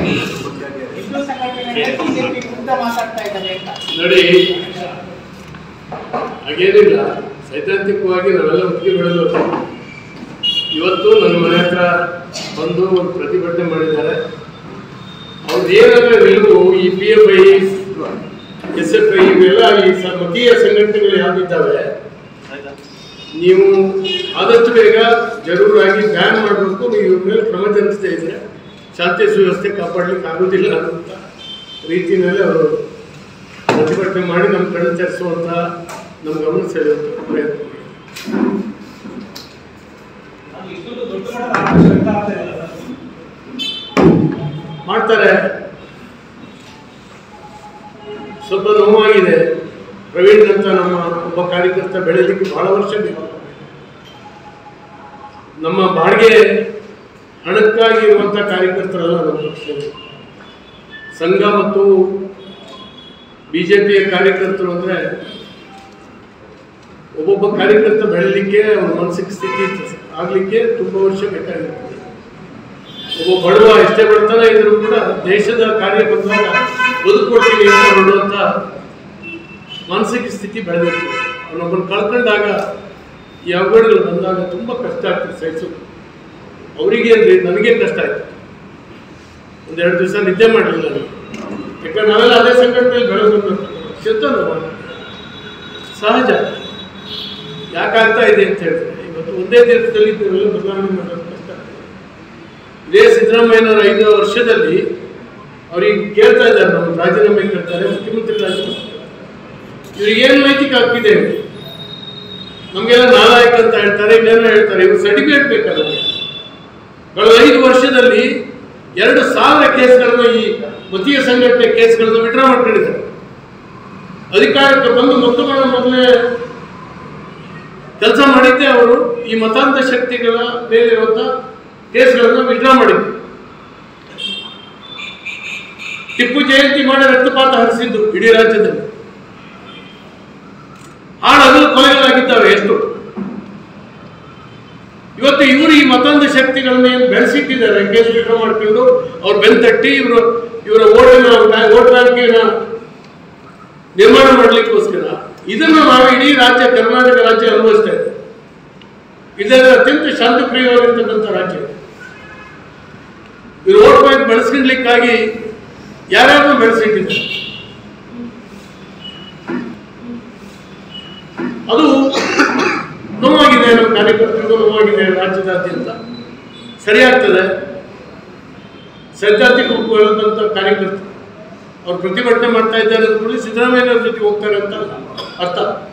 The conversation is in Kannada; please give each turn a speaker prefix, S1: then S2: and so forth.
S1: ರೀತಿಯಾಗಿ ಹಿಂದೂ ಸಂಘಟನೆಗಳೇ ಬಿಜೆಪಿ ವಿರುದ್ಧ ಮಾತಾಡ್ತಾ ಇದ್ದಾರೆ ಅಂತ
S2: ನೋಡಿ ಹಾಗೇನಿಲ್ಲ ಸೈದ್ಧಾಂತಿಕವಾಗಿ ನಾವೆಲ್ಲ ಒಟ್ಟಿಗೆ ಬೆಳೆದವರು ಇವತ್ತು ನನ್ನ ಮನೆ ಹತ್ರ ಬಂದು ಒಂದು ಪ್ರತಿಭಟನೆ ಮಾಡಿದ್ದಾರೆ ಅವ್ರದ್ದು ಏನಾದ್ರೆ ನಿಲುವು ಈ P F I S F I ಇವೆಲ್ಲ ಈ ಸ- ಮತೀಯ ಸಂಘಟನೆಗಳು ಯಾವ್ದಿದ್ದಾವೆ ನೀವು ಆದಷ್ಟು ಬೇಗ ಜರೂರಾಗಿ ಬ್ಯಾನ್ ಮಾಡಬೇಕು ನೀವು ಇವ್ರ ಮೇಲೆ ಕ್ರಮ ಜರುಗಿಸ್ತಾ ಇದ್ರೆ ಶಾಂತಿ ಸುವ್ಯವಸ್ಥೆ ಕಾಪಾಡ್ಲಿಕ್ಕೆ ಆಗೋದಿಲ್ಲ ಅನ್ನುವಂಥ ರೀತಿಯಲ್ಲಿ ಅವರು ಪ್ರತಿಭಟನೆ ಮಾಡಿ ನಮ್ಮ ಕಣ್ಣು ತೆರೆಸುವಂತ ನಮ್ಮ ಗಮನ ಸೆಳೆಯುವಂತ ಪ್ರಯತ್ನ ಮಾಡಿದ್ದಾರೆ.
S3: ಇಷ್ಟೊಂದು ದೊಡ್ಡ ಮಟ್ಟದ ಆಕ್ರೋಶ ವ್ಯಕ್ತ ಆಗ್ತಾ ಇದೆ ಅಲ್ಲ ಸರ್?
S2: ಮಾಡ್ತಾರೆ ಸ್ವಲ್ಪ ನೋವಾಗಿದೆ ಪ್ರವೀಣ್ ಅಂತ ನಮ್ಮ ಒಬ್ಬ ಕಾರ್ಯಕರ್ತ ಬೆಳೆಯಲಿಕ್ಕೆ ಬಹಳ ವರ್ಷ ಬೇಕು ನಮ್ಮ ಬಾಡಿಗೆ ಹಣಕ್ಕಾಗಿ ಇರುವಂಥ ಕಾರ್ಯಕರ್ತರಲ್ಲ ನಮ್ಮ ಪಕ್ಷದಲ್ಲಿ ಸಂಘ ಮತ್ತು ಬಿಜೆಪಿಯ ಕಾರ್ಯಕರ್ತರು ಅಂದರೆ ಒಬ್ಬೊಬ್ಬ ಕಾರ್ಯಕರ್ತ ಬೆಳಲಿಕ್ಕೆ ಅವನ ಮಾನಸಿಕ ಸ್ಥಿತಿ ಆಗಲಿಕ್ಕೆ ತುಂಬ ವರ್ಷ ಬೇಕಾಗಿರ್ತದೆ ಒಬ್ಬ ಬಡವ ಎಷ್ಟೇ ಬಡತನ ಇದ್ರೂ ಕೂಡ ದೇಶದ ಕಾರ್ಯ ಬಂದಾಗ ಬದುಕೊಡ್ತೀನಿ ಅಂತ ಹೊರಡುವಂಥ ಮಾನಸಿಕ ಸ್ಥಿತಿ ಬೆಳೆದಿರ್ತದೆ ಅವನೊಬ್ಬನ ಕಳ್ಕೊಂಡಾಗ ಈ ಅವಘಡಗಳು ಬಂದಾಗ ತುಂಬ ಕಷ್ಟ ಆಗ್ತದೆ ಸಹಿಸೋದು ಅವರಿಗೆ ಅಂದರೆ ನನಗೆ ಕಷ್ಟ ಆಯ್ತು ಒಂದೆರಡು ದಿವಸ ನಿದ್ದೆ ಮಾಡಲಿಲ್ಲ ನಾನು ಯಾಕಂದ್ರೆ ನಾವೆಲ್ಲ ಅದೇ ಸಂಘಟನೆಯಲ್ಲಿ ಬೆಳೆದು ಶುದ್ಧ ನೋವು ಸಹಜ ಯಾಕಾಗ್ತಾ ಇದೆ ಅಂತ ಹೇಳಿದ್ರೆ ಇವತ್ತು ಒಂದೇ ದಿವಸದಲ್ಲಿ ನೀವೆಲ್ಲ ಬದಲಾವಣೆ ಮಾಡೋದು ಕಷ್ಟ ಆಗ್ತದೆ ಇದೇ ಸಿದ್ದರಾಮಯ್ಯನವರ ಐದು ವರ್ಷದಲ್ಲಿ ಅವ್ರಿಗೆ ಕೇಳ್ತಾ ಇದ್ದಾರೆ ನಮ್ಮ ರಾಜೀನಾಮೆ ಕೇಳ್ತಾರೆ ಮುಖ್ಯಮಂತ್ರಿ ರಾಜೀನಾಮೆ ಇವ್ರಿಗೆ ಏನು ನೈತಿಕ ಹಕ್ಕಿದೆ ನಮಗೆಲ್ಲ ನಾಲಾಯಕ ಅಂತ ಹೇಳ್ತಾರೆ ಇನ್ನೇನೋ ಹೇಳ್ತಾರೆ ಇವ್ರು ಸರ್ಟಿಫಿಕೇಟ್ ಬೇಕಲ್ಲ ನಮಗೆ ಕಳೆದ ಐದು ವರ್ಷದಲ್ಲಿ ಎರಡು ಸಾವಿರ ಕೇಸ್ಗಳನ್ನು ಈ ಮತೀಯ ಸಂಘಟನೆ ಕೇಸ್ಗಳನ್ನು ವಿಡ್ರಾ ಮಾಡ್ಕೊಂಡಿದ್ದಾರೆ ಅಧಿಕಾರಕ್ಕೆ ಬಂದು ಮೊತ್ತಗಳ ಮೊದಲೇ ಕೆಲಸ ಮಾಡಿದ್ದೆ ಅವರು ಈ ಮತಾಂಧ ಶಕ್ತಿಗಳ ಮೇಲಿರುವಂತ ಕೇಸ್ಗಳನ್ನು ವಿಡ್ರಾ ಮಾಡಿದ್ರು ಟಿಪ್ಪು ಜಯಂತಿ ಮಾಡಿ ರಕ್ತಪಾತ ಹರಿಸಿದ್ದು ಇಡೀ ರಾಜ್ಯದಲ್ಲಿ ಹಾಳಗಲು ಕೊಲೆಗಳಾಗಿದ್ದಾವೆ ಎಷ್ಟು ಇವತ್ತು ಇವರು ಈ ಮತಾಂಧ ಶಕ್ತಿಗಳನ್ನ ಏನು ಬೆಳೆಸಿಟ್ಟಿದ್ದಾರೆ ಕೇಸ್ ವಿಡ್ರಾ ಮಾಡ್ಕೊಂಡು ಅವ್ರು ಬೆಂತಟ್ಟಿ ಇವರು ಇವರ ಓಟಿನ ವೋಟ್ ಬ್ಯಾಂಕಿನ ನಿರ್ಮಾಣ ಮಾಡಲಿಕ್ಕೋಸ್ಕರ ಇದನ್ನು ನಾವು ಇಡೀ ರಾಜ್ಯ ಕರ್ನಾಟಕ ರಾಜ್ಯ ಅನುಭವಿಸ್ತಾ ಇದೆ ಇದರ ಅತ್ಯಂತ ಶಾಂತಿಪ್ರಿಯವಾಗಿರ್ತಕ್ಕಂಥ ರಾಜ್ಯ ಇವರು ವೋಟ್ ಬ್ಯಾಂಕ್ ಬೆಳೆಸ್ಕೊಳ್ಲಿಕ್ಕಾಗಿ ಯಾರ್ಯಾರು ಬೆಳೆಸಿಟ್ಟಿದ್ದಾರೆ ಅದು ನೋವಾಗಿದೆ ನಮ್ಮ ಕಾರ್ಯಕರ್ತರಿಗೂ ನೋವಾಗಿದೆ ರಾಜ್ಯದಾದ್ಯಂತ ಸರಿಯಾಗ್ತದೆ ಸೈದ್ಧಾಂತಿಕವಾದಂಥ ಕಾರ್ಯಕರ್ತರು ಅವ್ರು ಪ್ರತಿಭಟನೆ ಮಾಡ್ತಾ ಇದ್ದಾರೆ ಅಂದ್ಕೊಳ್ಳಿ ಸಿದ್ದರಾಮಯ್ಯನವ್ರ ಜೊತೆ ಹೋಗ್ತಾರೆ ಅಂತ ಅರ್ಥ